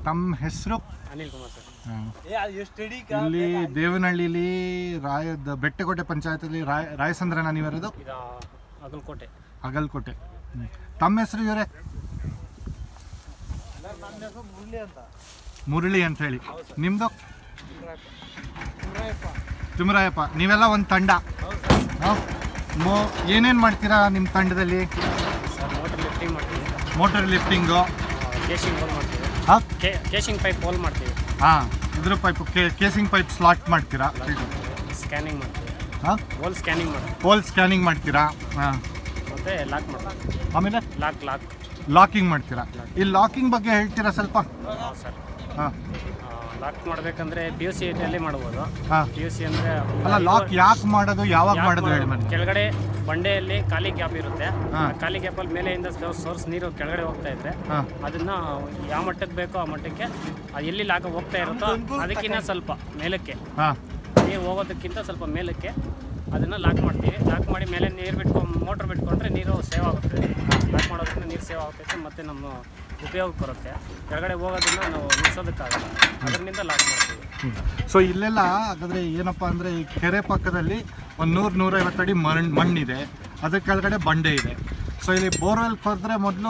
ತಮ್ಮ ಹೆಸರು ಅನಿಲ್ ಕುಮಾರ್ ಸರ್ ಇಲ್ಲಿ ದೇವನಹಳ್ಳಿಲಿ ರಾಯದ ಬೆಟ್ಟಕೋಟೆ ಪಂಚಾಯತಲ್ಲಿ ರಾಯ ರಾಯಸಂದ್ರನ ನೀವಿರೋದು ಇದು ಅಗಲಕೋಟೆ ಅಗಲ್ಕೋಟೆ ಹ್ಮ್. ತಮ್ಮ ಹೆಸರು ಇವರೇ ಮುರಳಿ ಅಂತ ಹೇಳಿ ನಿಮ್ದು ತಿಮ್ಮರಾಯಪ್ಪ ನೀವೆಲ್ಲ ಒಂದು ತಂಡ ಹಾ? ಮೋ ಏನೇನು ಮಾಡ್ತೀರಾ ನಿಮ್ಮ ತಂಡದಲ್ಲಿ ಸರ್ ಮೋಟರ್ ಲಿಫ್ಟಿಂಗ್ ಮಾಡ್ತೀವಿ ಮೋಟರ್ ಲಿಫ್ಟಿಂಗು ಕೇಶಿಂಗ್ ಹೋಲ್ ಮಾಡ್ತೀವಿ ಹಾಂ ಕೇ ಕೇಶಿಂಗ್ ಪೈಪ್ ಹೋಲ್ ಮಾಡ್ತೀವಿ ಹಾಂ ಇದ್ರ ಪೈಪ್ ಕೇಸಿಂಗ್ ಪೈಪ್ ಸ್ಲಾಟ್ ಮಾಡ್ತೀರಾ ಸ್ಕ್ಯಾನಿಂಗ್ ಮಾಡ್ತೀವಿ ಹಾಂ ಹೋಲ್ ಸ್ಕ್ಯಾನಿಂಗ್ ಮಾಡ್ತೀವಿ ಪೋಲ್ ಸ್ಕ್ಯಾನಿಂಗ್ ಮಾಡ್ತೀರಾ ಹಾಂ ಮತ್ತು ಲಾಕ್ ಮಾಡ್ತೀವಿ ಆಮೇಲೆ ಲಾಕ್ ಲಾಕ್ ಲಾಕಿಂಗ್ ಮಾಡ್ತೀರಾ ಈ ಲಾಕಿಂಗ್ ಬಗ್ಗೆ ಹೇಳ್ತೀರಾ ಸ್ವಲ್ಪ ಸರ್ ಹಾಂ ಲಾಕ್ ಮಾಡಬೇಕಂದ್ರೆ ಪಿ ಯು ಸಿ ಮಾಡ್ಬೋದು ಹಾಂ ಪಿ ಯು ಸಿ ಅಂದರೆ ಅಲ್ಲ ಲಾಕ್ ಯಾಕೆ ಮಾಡೋದು ಯಾವಾಗ ಮಾಡೋದು ಹೇಳಿ ಮನೆ ಕೆಳಗಡೆ ಬಂಡೆಯಲ್ಲಿ ಖಾಲಿ ಗ್ಯಾಪ್ ಇರುತ್ತೆ ಹಾ. ಆ ಖಾಲಿ ಗ್ಯಾಪಲ್ಲಿ ಮೇಲೆಯಿಂದ ಸೋರ್ಸ್ ನೀರು ಕೆಳಗಡೆ ಹೋಗ್ತಾ ಇರುತ್ತೆ ಹಾಂ ಅದನ್ನ ಯಾವ ಮಟ್ಟಕ್ಕೆ ಬೇಕೋ ಆ ಮಟ್ಟಕ್ಕೆ ಅದು ಎಲ್ಲಿ ಲಾಕ ಹೋಗ್ತಾ ಇರುತ್ತೋ ಅದಕ್ಕಿಂತ ಸ್ವಲ್ಪ ಮೇಲಕ್ಕೆ ಹಾಂ ನೀರು ಹೋಗೋದಕ್ಕಿಂತ ಸ್ವಲ್ಪ ಮೇಲಕ್ಕೆ ಅದನ್ನು ಲಾಕ್ ಮಾಡ್ತೀವಿ ಲಾಕ್ ಮಾಡಿ ಮೇಲೆ ನೀರು ಬಿಟ್ಕೊಂಡು ಮೋಟ್ರ್ ಬಿಟ್ಕೊಂಡ್ರೆ ನೀರು ಸೇವ್ ಆಗುತ್ತೆ ಲಾಕ್ ಮಾಡೋದ್ರಿಂದ ನೀರು ಸೇವ್ ಆಗ್ತೈತೆ ಮತ್ತು ನಮ್ಮ ಉಪಯೋಗಕ್ಕೆ ಬರುತ್ತೆ ಕೆಳಗಡೆ ಹೋಗೋದನ್ನ ನಾವು ನಿಲ್ಸೋದಕ್ಕಾಗಲ್ಲ ಅದರಿಂದ ಲಾಕ್ ಮಾಡ್ತೀವಿ ಸೊ ಇಲ್ಲೆಲ್ಲ ಹಾಗಾದ್ರೆ ಏನಪ್ಪ ಅಂದರೆ ಈ ಕೆರೆ ಪಕ್ಕದಲ್ಲಿ ಒಂದು ನೂರು ನೂರೈವತ್ತು ಅಡಿ ಮಣ್ಣು ಮಣ್ಣಿದೆ ಅದ್ರ ಕೆಳಗಡೆ ಬಂಡೆ ಇದೆ ಸೊ ಇಲ್ಲಿ ಬೋರ್ವೆಲ್ ಕೊರೆದ್ರೆ ಮೊದಲು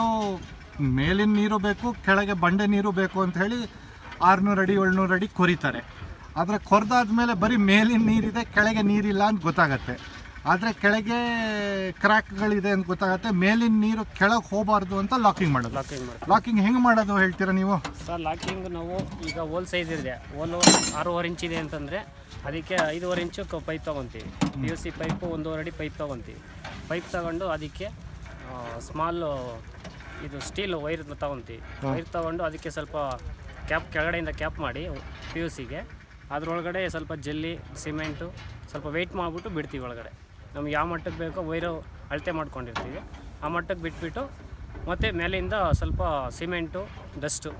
ಮೇಲಿನ ನೀರು ಬೇಕು ಕೆಳಗೆ ಬಂಡೆ ನೀರು ಬೇಕು ಅಂತ ಹೇಳಿ ಆರುನೂರು ಅಡಿ ಏಳ್ನೂರು ಅಡಿ ಕೊರಿತಾರೆ ಆದರೆ ಕೊರೆದಾದ್ಮೇಲೆ ಬರೀ ಮೇಲಿನ ನೀರಿದೆ ಕೆಳಗೆ ನೀರಿಲ್ಲ ಅಂತ ಗೊತ್ತಾಗತ್ತೆ ಆದರೆ ಕೆಳಗೆ ಕ್ರ್ಯಾಕ್ಗಳಿದೆ ಅಂತ ಗೊತ್ತಾಗತ್ತೆ ಮೇಲಿನ ನೀರು ಕೆಳಗೆ ಹೋಗಬಾರ್ದು ಅಂತ ಲಾಕಿಂಗ್ ಮಾಡೋದು ಲಾಕಿಂಗ್ ಮಾಡ್ತೀವಿ ಲಾಕಿಂಗ್ ಹೆಂಗೆ ಮಾಡೋದು ಹೇಳ್ತೀರಾ ನೀವು ಸರ್ ಲಾಕಿಂಗ್ ನಾವು ಈಗ ಹೋಲ್ ಸೈಜ್ ಇದೆ ಹೋಲು ಆರೂವರೆ ಇಂಚ್ ಇದೆ ಅಂತಂದರೆ ಅದಕ್ಕೆ ಐದೂವರೆ ಇಂಚು ಕ ಪೈಪ್ ತೊಗೊತೀವಿ ಪಿ ಯು ಸಿ ಪೈಪು ಒಂದೂವರೆ ಅಡಿ ಪೈಪ್ ತೊಗೊತೀವಿ ಪೈಪ್ ತಗೊಂಡು ಅದಕ್ಕೆ ಸ್ಮಾಲ್ ಇದು ಸ್ಟೀಲ್ ವೈರ್ ತೊಗೊತೀವಿ ವೈರ್ ತೊಗೊಂಡು ಅದಕ್ಕೆ ಸ್ವಲ್ಪ ಕ್ಯಾಪ್ ಕೆಳಗಡೆಯಿಂದ ಕ್ಯಾಪ್ ಮಾಡಿ ಪಿ ಯು ಸಿಗೆ ಅದರೊಳಗಡೆ ಸ್ವಲ್ಪ ಜಲ್ಲಿ ಸಿಮೆಂಟು ಸ್ವಲ್ಪ ವೆಯ್ಟ್ ಮಾಡಿಬಿಟ್ಟು ಬಿಡ್ತೀವಿ ಒಳಗಡೆ ನಮ್ಗೆ ಯಾವ ಮಟ್ಟಕ್ಕೆ ಬೇಕೋ ವೈರು ಅಳತೆ ಮಾಡ್ಕೊಂಡಿರ್ತೀವಿ ಆ ಮಟ್ಟಕ್ಕೆ ಬಿಟ್ಬಿಟ್ಟು ಮತ್ತು ಮೇಲಿಂದ ಸ್ವಲ್ಪ ಸಿಮೆಂಟು ಡಸ್ಟು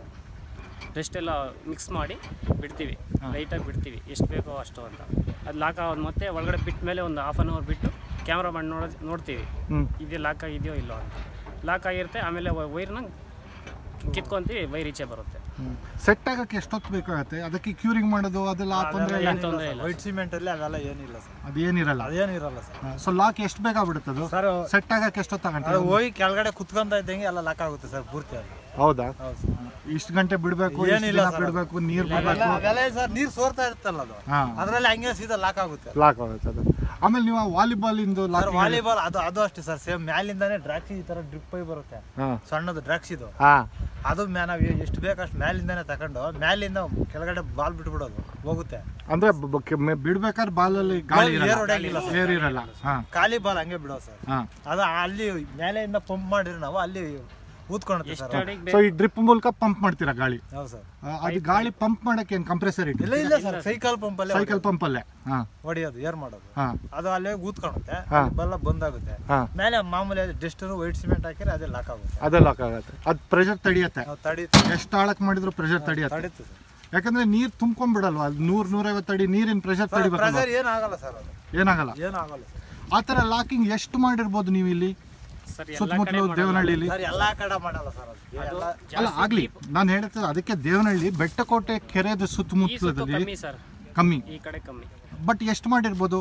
ಡಸ್ಟ್ ಎಲ್ಲ ಮಿಕ್ಸ್ ಮಾಡಿ ಬಿಡ್ತೀವಿ ಲೈಟಾಗಿ ಬಿಡ್ತೀವಿ ಎಷ್ಟು ಬೇಕೋ ಅಷ್ಟು ಅಂತ ಅದು ಲಾಕ್ ಆಗೋದು ಮತ್ತೆ ಒಳಗಡೆ ಬಿಟ್ಟ ಮೇಲೆ ಒಂದು ಹಾಫ್ ಆನ್ ಅವರ್ ಬಿಟ್ಟು ಕ್ಯಾಮ್ರಾ ಮಾಡಿ ನೋಡೋದು ನೋಡ್ತೀವಿ ಹ್ಞೂ ಇದು ಲಾಕ್ ಆಗಿದೆಯೋ ಇಲ್ಲೋ ಅಂತ ಲಾಕ್ ಆಗಿರುತ್ತೆ ಆಮೇಲೆ ವೈರ್ನ ಕಿತ್ಕೊಂತೀವಿ ವೈರ್ ಈಚೆ ಬರುತ್ತೆ ಸೆಟ್ ಆಗಕ್ಕೆ ಎಷ್ಟೊತ್ತು ಬೇಕಾಗತ್ತೆ ಅದಕ್ಕೆ ಕ್ಯೂರಿಂಗ್ ಮಾಡೋದು ಅದೆಲ್ಲ ಆ ತೊಂದರೆ ಏನು ತೊಂದರೆ ಇಲ್ಲ ವೈಟ್ ಸಿಮೆಂಟ್ ಅಲ್ಲಿ ಅವೆಲ್ಲ ಏನಿಲ್ಲ ಸರ್ ಅದೇನಿರಲ್ಲ ಅದೇನಿರಲ್ಲ ಸರ್ ಸೊ ಲಾಕ್ ಎಷ್ಟು ಬೇಗ ಬಿಡುತ್ತೆ ಅದು ಸರ್ ಸೆಟ್ ಆಗಕ್ಕೆ ಎಷ್ಟೊತ್ತಾಗತ್ತೆ ಅದು ಹೋಗಿ ಕೆಳಗಡೆ ಕುತ್ಕೊಂತ ಇದ್ದಂಗೆ ಎಲ್ಲ ಲಾಕ್ ಆಗುತ್ತೆ ಸರ್ ಪೂರ್ತಿ ಅದು ಹೌದಾ ಹೌದು ಸರ್ ಇಷ್ಟು ಗಂಟೆ ಬಿಡಬೇಕು ಏನಿಲ್ಲ ಸರ್. ಬಿಡಬೇಕು ನೀರು ಅವೆಲ್ಲ ಬಿಡಬೇಕು ಅವೆಲ್ಲ ಸರ್ ನೀರು ಸೋರ್ತಾ ಇರುತ್ತಲ್ಲ ಅದು ಹಾ ಅದರಲ್ಲಿ ಹಂಗೆ ಸೀದಾ ಲಾಕ್ ಆಗುತ್ತೆ ಲಾಕ್ ಆಗುತ್ತೆ ಅದು ಆಮೇಲೆ ನೀವು ವಾಲಿಬಾಲ್ ಇಂದು ಸರ್ ಲಾಕ್ ವಾಲಿಬಾಲ್ ಅದು ಅದು ಅಷ್ಟೇ ಸರ್ ಸೇಮ್ ಮ್ಯಾಲಿಂದಾನೆ ಡ್ರಾಕ್ಸಿ ಈ ತರ ಡ್ರಿಪ್ ಆಗಿ ಬರುತ್ತೆ ಹಾಂ ಸಣ್ಣದು ಡ್ರಾಕ್ಸ್ ಇದು ಹಾಂ ಅದು ಮ್ಯಾ ನಾವು ಎಷ್ಟು ಬೇಕಷ್ಟು ಮ್ಯಾಲಿಂದಾನೆ ತಗೊಂಡು ಮ್ಯಾಲಿಂದ ಕೆಳಗಡೆ ಬಾಲ್ ಬಿಟ್ಬಿಡೋದು ಹೋಗುತ್ತೆ ಅಂದ್ರೆ ಬ- ಬ- ಕೆ- ಮೆ- ಬಿಡ್ಬೇಕಾದ್ರೆ ಬಾಲಲ್ಲಿ ಗಾಳಿ ಏರ್ ಇರಲ್ಲ ಹೊಡೆಯಂಗಿಲ್ಲ ಸರ್ ಏರ್ ಇರಲ್ಲ ಹಾಂ ಖಾಲಿ ಬಾಲ್ ಹಂಗೆ ಬಿಡೋ ಸರ್ ಹಾಂ ಅದು ಅಲ್ಲಿ ಮೇಲೆಯಿಂದ ಪಂಪ್ ಮಾಡಿದ್ರೆ ನಾವು ಅಲ್ಲಿ ಊದ್ಕೊಳುತ್ತೆ ಸರ್ ಎಷ್ಟು ಅಡಿಗೆ ಸೊ ಈ ಡ್ರಿಪ್ ಮೂಲಕ ಪಂಪ್ ಮಾಡ್ತೀರಾ ಗಾಳಿ ಹೌದು ಸರ್ ಆ, ಅದು ಗಾಳಿ ಪಂಪ್ ಮಾಡಕ್ಕೆ ಏನು ಕಂಪ್ರೆಸರ್ ಇಟ್ಟು ಇಲ್ಲ ಇಲ್ಲ ಸರ್ ಸೈಕಲ್ ಪಂಪ್ ಅಲ್ಲೇ ಸೈಕಲ್ ಪಂಪಲ್ಲೇ ಹಾಂ ಹೊಡಿಯೋದು ಏರ್ ಮಾಡೋದು ಹಾಂ ಅದು ಅಲ್ಲೇ ಊದ್ಕೊಳುತ್ತೆ ಹಾ. ಬಲ್ಲ ಬಂದಾಗುತ್ತೆ ಹಾಂ ಮೇಲೆ ಮಾಮೂಲಿ ಡಸ್ಟರ್ ವೈಟ್ ಸಿಮೆಂಟ್ ಹಾಕಿದ್ರೆ ಅದೇ ಲಾಕ್ ಆಗುತ್ತೆ ಅದೇ ಲಾಕ್ ಆಗುತ್ತೆ ಅದು ಪ್ರೆಷರ್ ತಡಿಯತ್ತೆ ನಾವು ತಡೀತು ಎಷ್ಟು ಆಳಕ್ಕೆ ಮಾಡಿದ್ರು ಪ್ರೆಷರ್ ತಡಿಯತ್ತೆ ತಡೀತು ಸರ್ ಯಾಕಂದ್ರೆ ನೀರು ತುಂಬ್ಕೊಂಡ್ಬಿಡಲ್ವಾ ಅಲ್ಲಿ ನೂರ್ ನೂರೈವತ್ತು ಅಡಿ ನೀರಿನ ಪ್ರೆಷರ್ ತಡಿಬೇಕಲ್ವಾ ಪ್ರೆಸರ್ ಏನಾಗಲ್ಲ ಸರ್ ಅದು ಏನಾಗಲ್ಲ ಏನಾಗಲ್ಲ ಸರ್ ಆ ಥರ ಲಾಕಿಂಗ್ ಎಷ್ಟು ಮಾಡಿರ್ಬೋದು ನೀವು ಇಲ್ಲಿ ಸರ್ ಎಲ್ಲ ಕಡೆ ಸುತ್ತಮುತ್ತಲು ದೇವನಹಳ್ಳಿಲಿ ಸರ್ ಎಲ್ಲಾ ಕಡೆ ಮಾಡಲ್ಲ ಸರ್ ಅದು ಎಲ್ಲ ಅಲ್ಲ ಆಗ್ಲಿ ನಾನು ಹೇಳ್ತೇನೆ ಅದಕ್ಕೆ ದೇವನಹಳ್ಳಿ ಬೆಟ್ಟಕೋಟೆ ಕೆರೆದ ಈ ಸುತ್ತು ಸುತ್ತಮುತ್ತಲದಲ್ಲಿ ಕಮ್ಮಿ ಸರ್ ಕಮ್ಮಿ ಈ ಕಡೆ ಕಮ್ಮಿ ಬಟ್ ಎಷ್ಟು ಮಾಡಿರ್ಬೋದು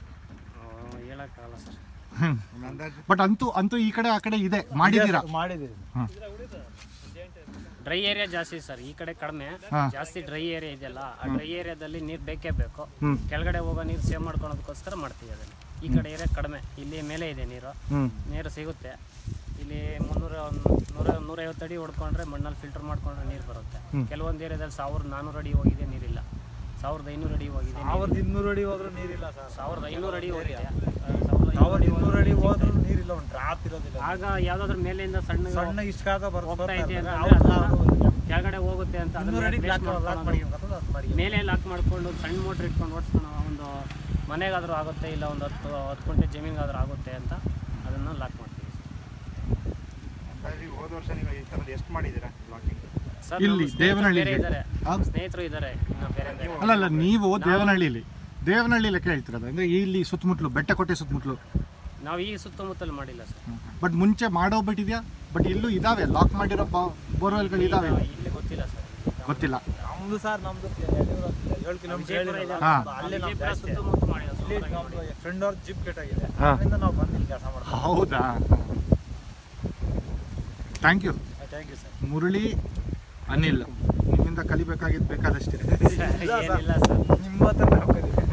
ಆ, ಹೇಳಕ್ಕಾಗಲ್ಲ ಸರ್ ಬಟ್ ಅಂತೂ ಅಂತೂ ಈ ಕಡೆ ಆ ಕಡೆ ಇದೆ ಮಾಡಿದ್ದೀರಾ ಮಾಡಿದ್ದೀವಿ ಹ್ಮ್. ಡ್ರೈ ಏರಿಯಾ ಜಾಸ್ತಿ ಸರ್ ಈ ಕಡೆ ಕಡಿಮೆ ಹಾ. ಜಾಸ್ತಿ ಡ್ರೈ ಏರಿಯಾ ಇದೆಯಲ್ಲ ಆ ಡ್ರೈ ಏರಿಯಾದಲ್ಲಿ ನೀರು ಬೇಕೇ ಬೇಕು ಹ್ಮ್. ಕೆಳಗಡೆ ಹೋಗೋ ನೀರು ಸೇವ್ ಮಾಡ್ಕೊಳೋದಕ್ಕೋಸ್ಕರ ಮಾಡ್ತೀವಿ ಅದನ್ನು ಈ ಕಡೆ ಏರಿಯಾ ಕಡಿಮೆ ಇಲ್ಲಿ ಮೇಲೆ ಇದೆ ನೀರು ಹ್ಮ್ ನೀರು ಸಿಗುತ್ತೆ ಇಲ್ಲಿ ಮುನ್ನೂರ ನೂರ ನೂರೈವತ್ತು ಅಡಿ ಹೊಡ್ಕೊಂಡ್ರೆ ಮಣ್ಣಲ್ಲಿ ಫಿಲ್ಟರ್ ಮಾಡ್ಕೊಂಡ್ರೆ ನೀರು ಬರುತ್ತೆ ಕೆಲವೊಂದು ಏರಿಯಾದಲ್ಲಿ ಸಾವಿರದ ನಾನ್ನೂರು ಅಡಿ ಹೋಗಿದೆ ನೀರಿಲ್ಲ ಸಾವಿರದ ಐನೂರು ಅಡಿ ಹೋಗಿದೆ ನೀರು. ಸಾವಿರದ ಇನ್ನೂರು ಅಡಿ ಹೋದ್ರೂ ನೀರಿಲ್ಲ ಸರ್ ಸಾವಿರದ ಐನೂರು ಅಡಿ ಹೋಗಿದೆ ಆ, ಸಾವಿರದ ಸಾವಿರದ ಐನೂರು ಇನ್ನೂರು ಅಡಿ ಹೋದ್ರೂ ನೀರಿಲ್ಲ ಒಂದು ಡ್ರಾಪ್ ಇರೋದಿಲ್ಲ ಆಗ ಯಾವ್ದಾದ್ರು ಮೇಲಿಂದ ಸಣ್ಣ ಸಣ್ಣ ಇಷ್ಟ ಕಾಕ ಹೋಗ್ತಾ ಇದೆ ಬರ್ತಾ ಅಂತಂದ್ರೆ ಅದನ್ನ ಕೆಳಗಡೆ ಹೋಗುತ್ತೆ ಅಂತ ಅದನ್ನ ಇನ್ನೂರು ಅಡಿ place ಲಾಕ್ ಮಾಡ್ಕೊಳ್ಳೋದು. ಮಾಡ್ಕೊಂಡು ಅದು ಮಾಡಿ ಮೇಲೆ ಲಾಕ್ ಮಾಡ್ಕೊಂಡು ಸಣ್ಣ ಮೋಟ್ರ್ ಇಟ್ಕೊಂಡು ಓಡಿಸ್ಕೊಂಡು ಒಂದು ಮನೆಗಾದರೂ ಆಗುತ್ತೆ ಇಲ್ಲ ಒಂದು ಹತ್ತು ಹತ್ತು ಗಂಟೆ ಜಮೀನಿಗಾದ್ರೂ ಆಗುತ್ತೆ ಅಂತ ಅದನ್ನು ಲಾಕ್ ಮಾಡ್ತೀವಿ ಹೋದ ವರ್ಷ ನೀವು ಈ ಥರದ್ದು ಎಷ್ಟು ಮಾಡಿದ್ದೀರಾ ಲಾಕಿಂಗ್ ಸರ್ ಇಲ್ಲಿ, ನಮ್ಮ ಸ್ನೇಹಿತರು ದೇವನಹಳ್ಳಿಗೆ? ಬೇರೆ ಇದ್ದಾರೆ ಆ? ಸ್ನೇಹಿತರು ಇದ್ದಾರೆ ಇನ್ನು ಬೇರೆ ಬೇರೆ ಅಲ್ಲ ಅಲ್ಲ ನೀವು ದೇವನಹಳ್ಳಿಲಿ ದೇವನಹಳ್ಳಿ ಲೆಕ್ಕ ಹೇಳ್ತಿರೋದು ಅಂದ್ರೆ ಇಲ್ಲಿ ಸುತ್ತಮುತ್ತಲು ಬೆಟ್ಟಕೋಟೆ ಸುತ್ತಮುತ್ತಲು ನಾವು ಈ ಸುತ್ತಮುತ್ತಲು ಮಾಡಿಲ್ಲ ಸರ್ ಬಟ್ ಮುಂಚೆ ಮಾಡೋಗ್ಬಿಟ್ಟಿದ್ಯಾ ಬಟ್ ಇಲ್ಲೂ ಇದಾವೆ ಲಾಕ್ ಮಾಡಿರೋ ಬೋರ್ವೆಲ್ಗಳು ಇದಾವೆ ಇಲ್ಲಿ ಗೊತ್ತಿಲ್ಲ ಸರ್ ಗೊತ್ತಿಲ್ಲ ನಮ್ದು ಸರ್ ನಮ್ದು ಏಳು ಕಿಲೋಮೀಟರ್ ವಿಜಯಪುರ ಹಾ. ಅಲ್ಲೇ ನಾವು ವಿಜಯಪುರ ಜಾಸ್ತಿ ಸುತ್ತಮುತ್ತ ಮಾಡಿರೋದು ಇಲ್ಲಿ ಸುಮಾರಾಗಿ ನಮ್ದು ಫ್ರೆಂಡ್ ಅವ್ರ ಜಿಪ್ ಕೆಟ್ಟಾಗಿದೆ ಹಾ. ಅದರಿಂದ ನಾವು ಬಂದು ಇಲ್ಲಿ ಕೆಲಸ ಮಾಡ್ತೀವಿ ಹೌದಾ thank you thank you sir Murali Anil ನಿಮ್ಮಿಂದ ಕಲಿಬೇಕಾಗಿದ್ದು ಬೇಕಾದಷ್ಟಿದೆ ಏನಿಲ್ಲ ಸರ್ ನಿಮ್ಮ ಹತ್ರ ನಾವು ಕಲಿತೀವಿ